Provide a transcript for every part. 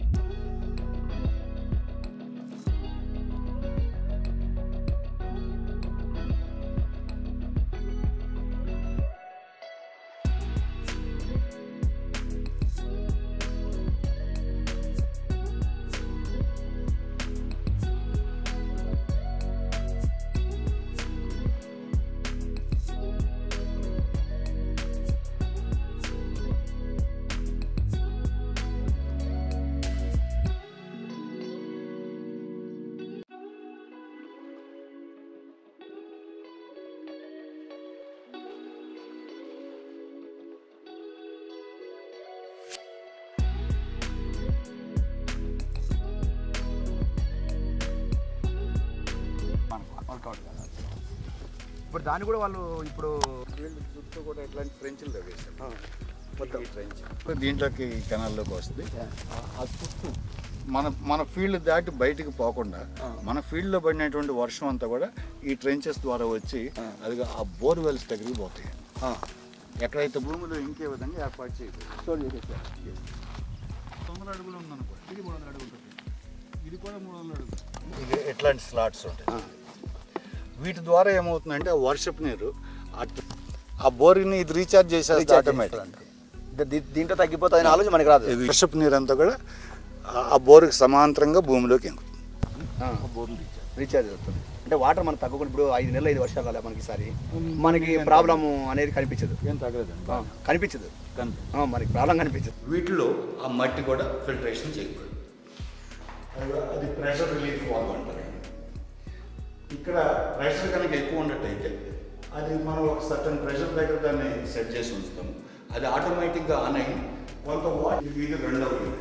Work out కాదు ఇప్పుడు దాన్ని కూడా వాళ్ళు ఇప్పుడు వీళ్ళు చుట్టూ కూడా ఇట్లాంటి ట్రెంచ్లు తవ్వేశారు మొత్తం ట్రెంచ్ దీంట్లోకి కెనాల్లోకి వస్తుంది ఆ చుట్టూ మన మన ఫీల్డ్ దాటి బయటికి పోకుండా మన ఫీల్డ్లో పడినటువంటి వర్షం అంతా కూడా ఈ ట్రెంచెస్ ద్వారా వచ్చి అది ఆ బోర్వెల్స్ దగ్గరికి పోతాయి ఎక్కడైతే భూమిలో ఇంకే విధంగా ఏర్పాటు చేయలేదు స్టోర్ చేసేసారు తొమ్మిది అడుగులు ఉందనుకో ఇది మూడు వందల అడుగులు ఉంటుంది ఇది కూడా మూడు వందల అడుగులు ఇది ఎట్లాంటి స్లాట్స్ ఉంటాయి వీటి ద్వారా ఏమవుతుందంటే ఆ వర్షపు నీరు అట్- ఆ బోర్ని ఇది రీఛార్జ్ చేసేది ఆటోమేటిక్ దీంట్లో తగ్గిపోతుంది అనే ఆలోచన మనకి రాదు వర్షపు నీరు అంతా కూడా ఆ- ఆ బోర్కి సమాంతరంగా భూమిలోకి ఎంగుతుంది బోర్లు రీఛార్జ్ రీఛార్జ్ అవుతుంది అంటే వాటర్ మనకు తగ్గకుండా ఇప్పుడు ఐదు నెలలు ఐదు వర్షాలు రాలే మనకి ఈసారి మనకి ప్రాబ్లం అనేది కనిపించదు ఏం తగ్గలేదండి ఆ, కనిపించదు కనిపి ఆ, మనకి ప్రాబ్లం కనిపించదు వీటిలో ఆ మట్టి కూడా ఫిల్టరేషన్ చేయకూడదు అది- అది ప్రెషర్ రిలీఫ్ వాల్వ్ అంటారు ఇక్కడ ప్రెషర్ కనుక ఎక్కువ ఉన్నట్టయితే అది మనం ఒక సర్టన్ ప్రెషర్ దగ్గర దాన్ని సెట్ చేసి ఉంచుతాము అది ఆటోమేటిక్గా ఆన్ అయ్యి కొంత వాటర్ ఇది ఇది రెండవ యూనిట్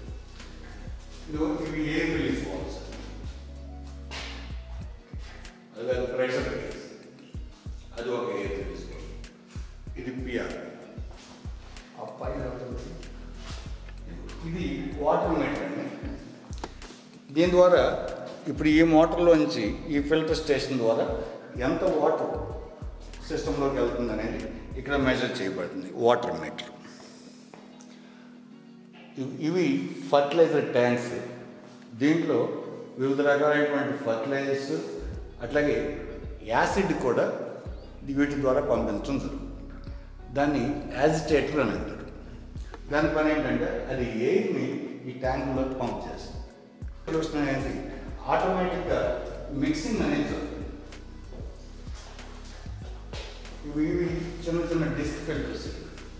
ఇది ఇవి ఎయిర్ రిలీఫ్ వాల్వ్స్ అది అది ప్రెషర్ రిలీఫ్ అది ఒక ఎయిర్ రిలీఫ్ వాల్వ్ ఇది పిఆర్ ఇది వాటర్ మీటర్ అండి దీని ద్వారా ఇప్పుడు ఈ మోటార్లోంచి ఈ ఫిల్టర్ స్టేషన్ ద్వారా ఎంత వాటర్ సిస్టంలోకి వెళ్తుంది అనేది ఇక్కడ మెజర్ చేయబడుతుంది వాటర్ మీటర్ ఇవి- ఇవి ఫర్టిలైజర్ ట్యాంక్స్ దీంట్లో వివిధ రకాలైనటువంటి ఫర్టిలైజర్స్ అట్లాగే యాసిడ్ కూడా వీటి ద్వారా పంపించడం జరుగుతుంది దాన్ని యాజిటేటర్ అని అంటారు దాని పని ఏంటంటే అది ఎయిర్ని ఈ ట్యాంకులోకి పంప్ చేస్తుంది సొల్యూషన్ అనేది ఆటోమేటిక్గా మిక్సింగ్ అనేది జరుగుతుంది ఇవి ఇవి చిన్న చిన్న డిస్క్ ఫిల్టర్స్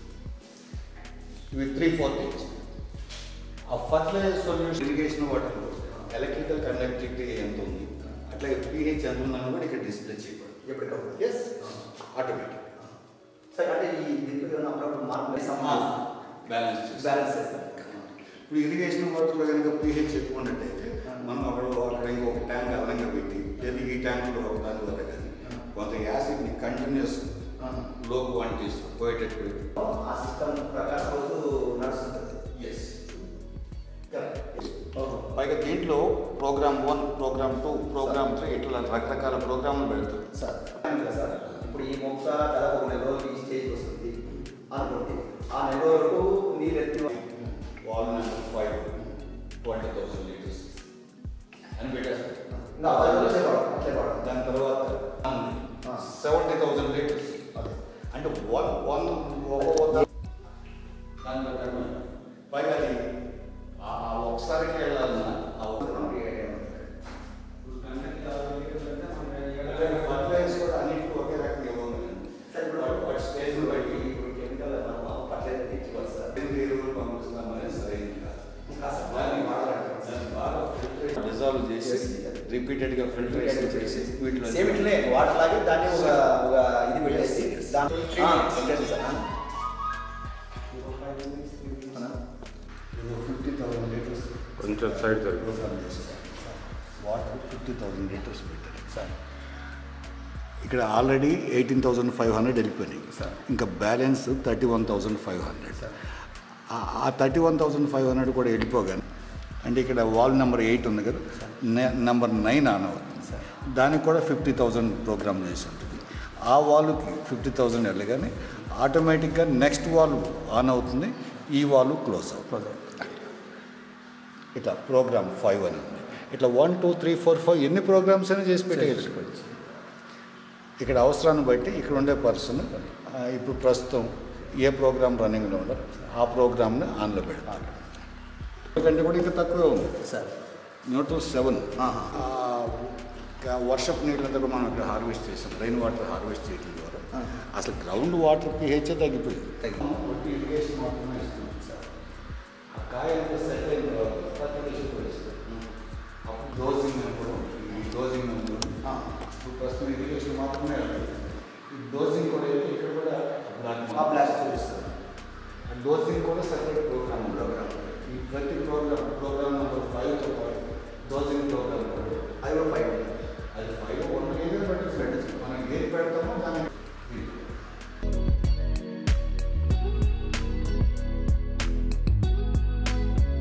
ఇవి త్రీ ఫోర్త్ ఇంచ్ ఆ ఫర్టిలైజర్ సొల్యూషన్ ఇరిగేషన్ వాటర్లో ఎలక్ట్రికల్ కండక్టివిటీ ఎంత ఉంది అట్లాగే pH ఎంత ఉందని కూడా ఇక్కడ డిస్ప్లే చేయబడుతుంది ఎప్పటికప్పుడు ఎస్ ఆటోమేటిక్ సరే అంటే ఈ దీంట్లో ఏమైనా అప్పుడప్పుడు మార్పు బ్యాలెన్స్ చేస్తాం బ్యాలెన్స్ చేస్తారు ఇప్పుడు ఇరిగేషన్ వాటర్లో కనుక pH ఎక్కువ ఉన్నట్టయితే మనం అక్కడ అక్కడ ఇంకొక ట్యాంక్ అదనంగా పెట్టి లేదా ఈ ట్యాంకులో ఒక దాని ద్వారా కానీ కొంత యాసిడ్ని కంటిన్యూస్ లో క్వాంటిటీస్ పోయేటట్టు ఆ సిస్టమ్ ప్రకారం రోజు నడుస్తుంటుంది ఎస్ పైగా దీంట్లో programme one programme two programme three ఇట్లా రకరకాల ప్రోగ్రాంలు పెడతారు సార్ అవును కదా సార్ ఇప్పుడు ఈ మొక్క దాదాపు ఒక నెల రోజులు ఈ స్టేజ్ వస్తుంది అనుకోండి ఆ నెల వరకు నీళ్ళు ఎత్తి valve number five twenty thousand litres అని పెట్టేస్తారు ఇంకా అట్లే వాడతాం, అట్లే వాడతాం. దాని తర్వాత సెవెంటీ థౌసండ్ లీటర్స్ అంటే వన్ వన్ దాని ప్రకారం పైగా అది ఆ ఆ ఒకసారికి వెళ్ళాలన్నా ఆ ఒక- అలాగే ఫర్టిలైజర్స్ కూడా అన్నిటికీ ఒకే రకంగా ఇవ్వాలి సార్ ఇప్పుడు వాటి స్టేజ్ బట్టి ఇప్పుడు కెమికల్ మనం ఫర్టిలైజర్ తెచ్చుకోవాలి సార్ ఎన్ని ఎరువులు పంపిస్తున్నామనేది సరైనది కాదు ఇంకా సార్ దాన్ని వాడాలంటారు సార్. దాన్ని బాగా ఫిల్టరేషన్ డిజాల్వ్ చేసి రిపీటెడ్గా ఫిల్టరేషన్ చేసి వీటిలో సేమ్ ఇట్లనే వాటర్ లాగే దాన్ని ఒక ఒక ఇది పెట్టేసి దాంట్లో ఆ, పెట్టేసి సార్ ఆ. అవునా? ఫిఫ్టీ థౌసండ్ లీటర్స్ కొంచెం సైడ్ జరిగి ప్రోగ్రామ్ చేశారు వాటర్ ఫిఫ్టీ థౌసండ్ లీటర్స్ పెట్టారు సార్ ఇక్కడ already eighteen thousand five hundred వెళ్ళిపోయినాయి ఇంకా balance thirty one thousand five hundred ఆ thirty one thousand five hundred కూడా వెళ్ళిపోగానే అంటే ఇక్కడ వాల్ నెంబర్ ఎయిట్ ఉంది కదా నెంబర్ నైన్ ఆన్ అవుతుంది దానికి కూడా ఫిఫ్టీ థౌసండ్ ప్రోగ్రామ్ చేసి ఉంటుంది ఆ వాల్కి ఫిఫ్టీ థౌసండ్ వెళ్ళగానే ఆటోమేటిక్గా నెక్స్ట్ వాల్ ఆన్ అవుతుంది ఈ వాల్ క్లోజ్ అవుతుంది ఇట్లా ప్రోగ్రామ్ ఫైవ్ అని ఉంది ఇట్లా one two three four five ఎన్ని ప్రోగ్రామ్స్ అయినా చేసి పెట్టేయచ్చు ఇక్కడ అవసరాన్ని బట్టి ఇక్కడ ఉండే పర్సన్ ఇప్పుడు ప్రస్తుతం ఏ ప్రోగ్రామ్ రన్నింగ్లో ఉండో ఆ ప్రోగ్రామ్ని ఆన్లో పెడతారు ఎందుకంటే కూడా ఇంకా తక్కువ ఉంది సార్ న్యూట్రల్ సెవెన్ ఆహా. వర్షపు నీళ్ళంతా కూడా మనం ఇక్కడ హార్వెస్ట్ చేసాం రైన్ వాటర్ హార్వెస్ట్ చేయడం ద్వారా అసలు గ్రౌండ్ వాటర్ పిహెచ్ తగ్గిపోయింది తగ్గింది. ఒట్టి ఇరిగేషన్ మాత్రమే ఇస్తున్నాం